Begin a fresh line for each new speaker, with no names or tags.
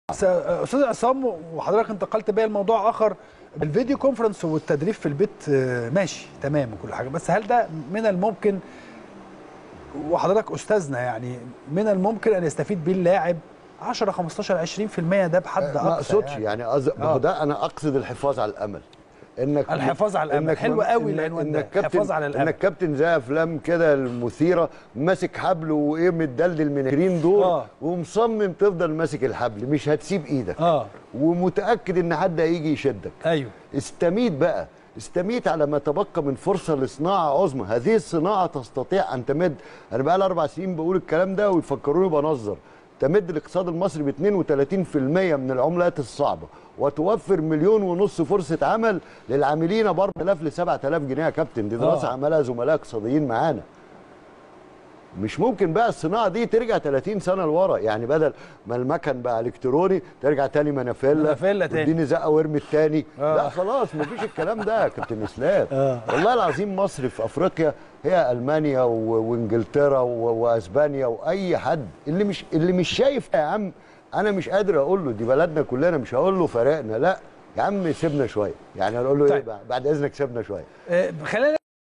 بس استاذ عصام وحضرتك انتقلت بيا لموضوع اخر الفيديو كونفرنس والتدريب في البيت آه، ماشي تمام وكل حاجه بس هل ده من الممكن وحضرتك استاذنا يعني من الممكن ان يستفيد بيه اللاعب 10 15 20% ده بحد اقصى
ما اقصدش
يعني.
يعني أز... ما
آه.
هو ده انا اقصد الحفاظ على الامل انك
الحفاظ على الأمل.
إنك
حلو
من-
قوي
إن-
العنوان ده.
انك كابتن
الحفاظ على الأمل.
انك كابتن زي افلام كده المثيره ماسك حبل وايه متدلدل من 20 دور
آه.
ومصمم تفضل ماسك الحبل مش هتسيب ايدك
اه
ومتاكد ان حد هيجي يشدك
ايوه
استميت بقى استميت على ما تبقى من فرصه لصناعه عظمى هذه الصناعه تستطيع ان تمد انا بقى لي اربع سنين بقول الكلام ده ويفكروني بنظر تمد الاقتصاد المصري ب 32% من العملات الصعبه وتوفر مليون ونص فرصه عمل للعاملين ب 4000 ل 7000 جنيه يا كابتن دي دراسه
آه.
عملها زملاء اقتصاديين معانا مش ممكن بقى الصناعه دي ترجع 30 سنه لورا يعني بدل ما المكن بقى الكتروني ترجع تاني منافيلا
منافيلا تاني.
واديني زقه وارمي التاني
آه.
لا خلاص مفيش الكلام ده يا كابتن اسلام
آه.
والله العظيم مصر في افريقيا هي المانيا و- وانجلترا و- واسبانيا واي حد اللي مش اللي مش شايف يا عم انا مش قادر اقول له دي بلدنا كلنا مش هقول له فرقنا لا يا عم سيبنا شويه يعني اقول له ايه
طيب.
بقى؟ بعد اذنك سيبنا شويه
آه، خلينا